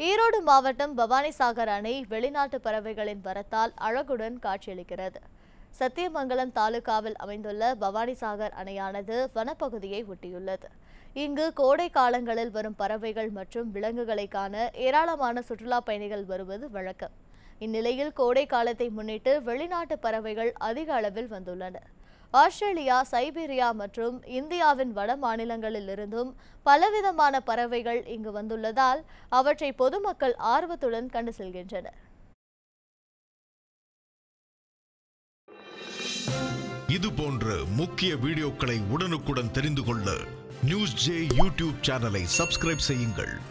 ஈரோடு மாவட்டம் பவானிசாகர் அணை வெளிநாட்டு பறவைகளின் வரத்தால் அழகுடன் காட்சியளிக்கிறது சத்தியமங்கலம் தாலுகாவில் அமைந்துள்ள பவானிசாகர் அணையானது வனப்பகுதியை ஒட்டியுள்ளது இங்கு கோடை காலங்களில் வரும் பறவைகள் மற்றும் விலங்குகளை காண ஏராளமான சுற்றுலா பயணிகள் வருவது வழக்கம் இந்நிலையில் கோடை காலத்தை முன்னிட்டு வெளிநாட்டு பறவைகள் அதிக அளவில் வந்துள்ளன ஆஸ்திரேலியா சைபீரியா மற்றும் இந்தியாவின் வட மாநிலங்களிலிருந்தும் பலவிதமான பறவைகள் இங்கு வந்துள்ளதால் அவற்றை பொதுமக்கள் ஆர்வத்துடன் கண்டு செல்கின்றனர் இது போன்ற முக்கிய வீடியோக்களை உடனுக்குடன் தெரிந்து கொள்ள நியூஸ் ஜே யூடியூப் சேனலை சப்ஸ்கிரைப் செய்யுங்கள்